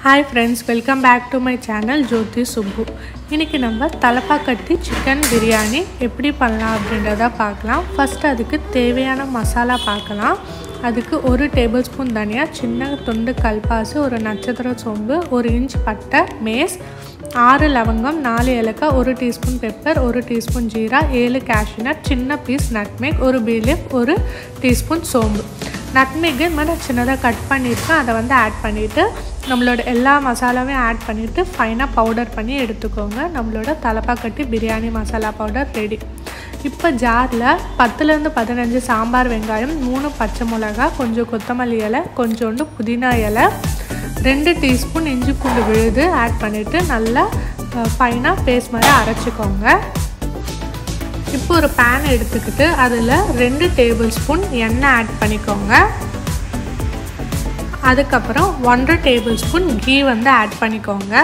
hi friends welcome back to my channel Jothi Subbu இன்றைக்கி நம்ம Thalappakatti chicken biryani எப்படி பண்ணலாம் அப்படின்றத பார்க்கலாம் ஃபஸ்ட்டு அதுக்கு தேவையான மசாலா பார்க்கலாம் அதுக்கு ஒரு டேபிள் ஸ்பூன் தனியா சின்ன துண்டு கல்பாசு ஒரு நட்சத்திர சோம்பு ஒரு இன்ச் பட்டை மேஸ் ஆறு லவங்கம் நாலு ஏலக்காய் ஒரு டீஸ்பூன் பெப்பர் ஒரு டீஸ்பூன் ஜீரா ஏழு கேஷ்யூநட் சின்ன பீஸ் நட்மேக் ஒரு பீலிப் ஒரு டீஸ்பூன் சோம்பு நட்மேக்கு இது மாதிரி சின்னதாக கட் பண்ணியிருக்கேன் அதை வந்து ஆட் பண்ணிவிட்டு நம்மளோட எல்லா மசாலாவையும் ஆட் பண்ணிவிட்டு ஃபைனாக பவுடர் பண்ணி எடுத்துக்கோங்க நம்மளோட தலப்பாக்கட்டி பிரியாணி மசாலா பவுடர் ரெடி இப்போ ஜாரில் பத்துலேருந்து பதினஞ்சு சாம்பார் வெங்காயம் மூணு பச்சை மிளகா கொஞ்சம் கொத்தமல்லி இலை கொஞ்சோண்டு புதினா இலை ரெண்டு டீஸ்பூன் இஞ்சி பூண்டு விழுது ஆட் பண்ணிவிட்டு நல்லா ஃபைனாக பேஸ்ட் மாதிரி அரைச்சிக்கோங்க இப்போ ஒரு பேன் எடுத்துக்கிட்டு அதில் ரெண்டு டேபிள் ஸ்பூன் எண்ணெய் ஆட் பண்ணிக்கோங்க அதுக்கப்புறம் ஒன்றரை டேபிள் ஸ்பூன் கீ வந்து ஆட் பண்ணிக்கோங்க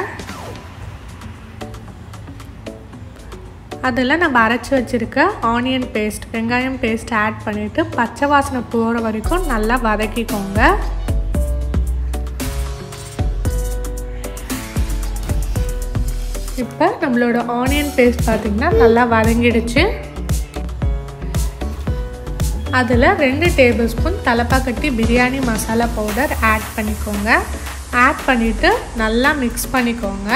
அதில் நம்ம அரைச்சி வச்சுருக்க ஆனியன் பேஸ்ட் வெங்காயம் பேஸ்ட் ஆட் பண்ணிவிட்டு பச்சை வாசனை போகிற வரைக்கும் நல்லா வதக்கிக்கோங்க இப்போ நம்மளோட ஆனியன் பேஸ்ட் பார்த்திங்கன்னா நல்லா வதங்கிடுச்சு அதில் ரெண்டு tablespoon Thalappakatti biryani masala powder add பண்ணிக்கோங்க ஆட் பண்ணிவிட்டு நல்லா மிக்ஸ் பண்ணிக்கோங்க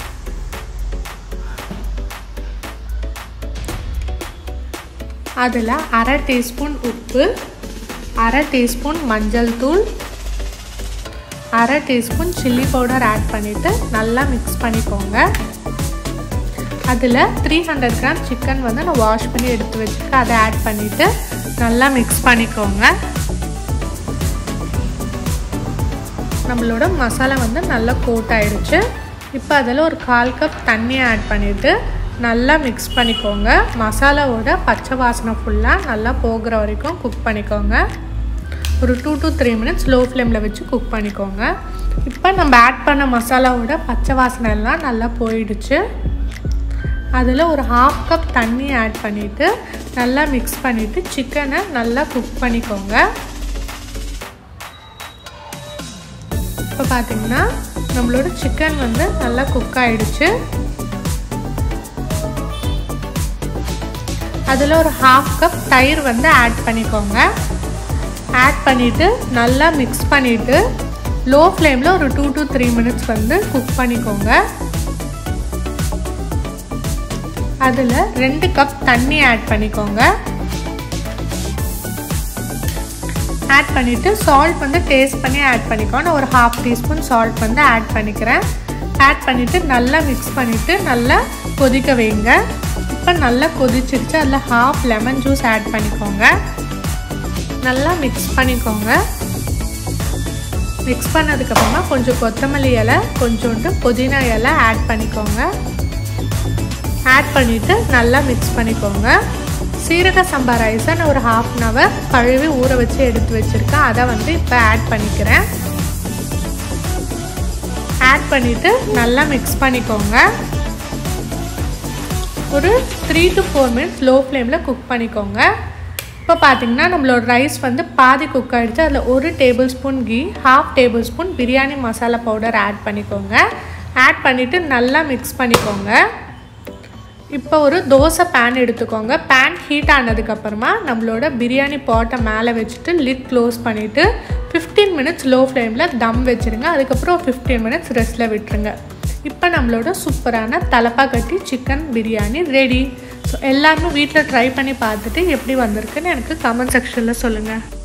அதில் அரை டீஸ்பூன் உப்பு அரை டீஸ்பூன் மஞ்சள் தூள் அரை டீஸ்பூன் சில்லி பவுடர் ஆட் பண்ணிவிட்டு நல்லா மிக்ஸ் பண்ணிக்கோங்க அதில் த்ரீ ஹண்ட்ரட் கிராம் சிக்கன் வந்து நான் வாஷ் பண்ணி எடுத்து வச்சுருக்கேன் அதை ஆட் பண்ணிவிட்டு நல்லா மிக்ஸ் பண்ணிக்கோங்க நம்மளோட மசாலா வந்து நல்லா கோட் ஆயிடுச்சு இப்போ அதில் ஒரு கால் கப் தண்ணி ஆட் பண்ணிவிட்டு நல்லா மிக்ஸ் பண்ணிக்கோங்க மசாலாவோட பச்சை வாசனை ஃபுல்லாக நல்லா போகிற வரைக்கும் குக் பண்ணிக்கோங்க ஒரு two to three minutes low ஃப்ளேமில் வச்சு குக் பண்ணிக்கோங்க இப்போ நம்ம ஆட் பண்ண மசாலாவோட பச்சை வாசனை எல்லாம் நல்லா போயிடுச்சு அதில் ஒரு ஹாஃப் கப் தண்ணி ஆட் பண்ணிவிட்டு நல்லா மிக்ஸ் பண்ணிவிட்டு சிக்கனை நல்லா குக் பண்ணிக்கோங்க இப்போ பார்த்தீங்கன்னா நம்மளோட சிக்கன் வந்து நல்லா குக் ஆகிடுச்சு அதில் ஒரு ஹாஃப் கப் தயிர் வந்து ஆட் பண்ணிக்கோங்க ஆட் பண்ணிவிட்டு நல்லா மிக்ஸ் பண்ணிவிட்டு லோ ஃப்ளேமில் ஒரு டூ டு த்ரீ மினிட்ஸ் வந்து குக் பண்ணிக்கோங்க அதில் ரெண்டு கப் தண்ணி ஆட் பண்ணிக்கோங்க ஆட் பண்ணிவிட்டு சால்ட் வந்து டேஸ்ட் பண்ணி ஆட் பண்ணிக்கோங்க ஒரு ஹாஃப் டீஸ்பூன் சால்ட் வந்து ஆட் பண்ணிக்கிறேன் ஆட் பண்ணிவிட்டு நல்லா மிக்ஸ் பண்ணிவிட்டு நல்லா கொதிக்க வைங்க இப்போ நல்லா கொதிச்சிருச்சு அதில் ஹாஃப் லெமன் ஜூஸ் ஆட் பண்ணிக்கோங்க நல்லா மிக்ஸ் பண்ணிக்கோங்க மிக்ஸ் பண்ணதுக்கப்புறமா கொஞ்சம் கொத்தமல்லி இலை கொஞ்சோண்டு புதினா இலை ஆட் பண்ணிக்கோங்க ஆட் பண்ணிவிட்டு நல்லா மிக்ஸ் பண்ணிக்கோங்க சீரக சம்பா ரைஸை நான் ஒரு ஹாஃப் அன் ஹவர் கழுவி ஊற வச்சு எடுத்து வச்சுருக்கேன் அதை வந்து இப்போ ஆட் பண்ணிக்கிறேன் ஆட் பண்ணிவிட்டு நல்லா மிக்ஸ் பண்ணிக்கோங்க ஒரு three to four minutes low ஃப்ளேமில் குக் பண்ணிக்கோங்க இப்போ பார்த்தீங்கன்னா நம்மளோட ரைஸ் வந்து பாதி குக் ஆகிடுச்சு அதில் ஒரு tablespoon ghee half tablespoon biryani masala powder add பண்ணிக்கோங்க ஆட் பண்ணிவிட்டு நல்லா மிக்ஸ் பண்ணிக்கோங்க இப்போ ஒரு தோசை பேன் எடுத்துக்கோங்க பேன் ஹீட் ஆனதுக்கப்புறமா நம்மளோட பிரியாணி பாட்டை மேலே வச்சுட்டு லிட் க்ளோஸ் பண்ணிவிட்டு ஃபிஃப்டீன் மினிட்ஸ் லோ ஃப்ளேமில் தம் வச்சுருங்க அதுக்கப்புறம் ஃபிஃப்டீன் மினிட்ஸ் ரெஸ்ட்டில் விட்டுருங்க இப்போ நம்மளோட சூப்பரான தலப்பா கட்டி சிக்கன் பிரியாணி ரெடி ஸோ எல்லாருமே வீட்டில் ட்ரை பண்ணி பார்த்துட்டு எப்படி வந்திருக்குன்னு எனக்கு கமெண்ட் செக்ஷனில் சொல்லுங்கள்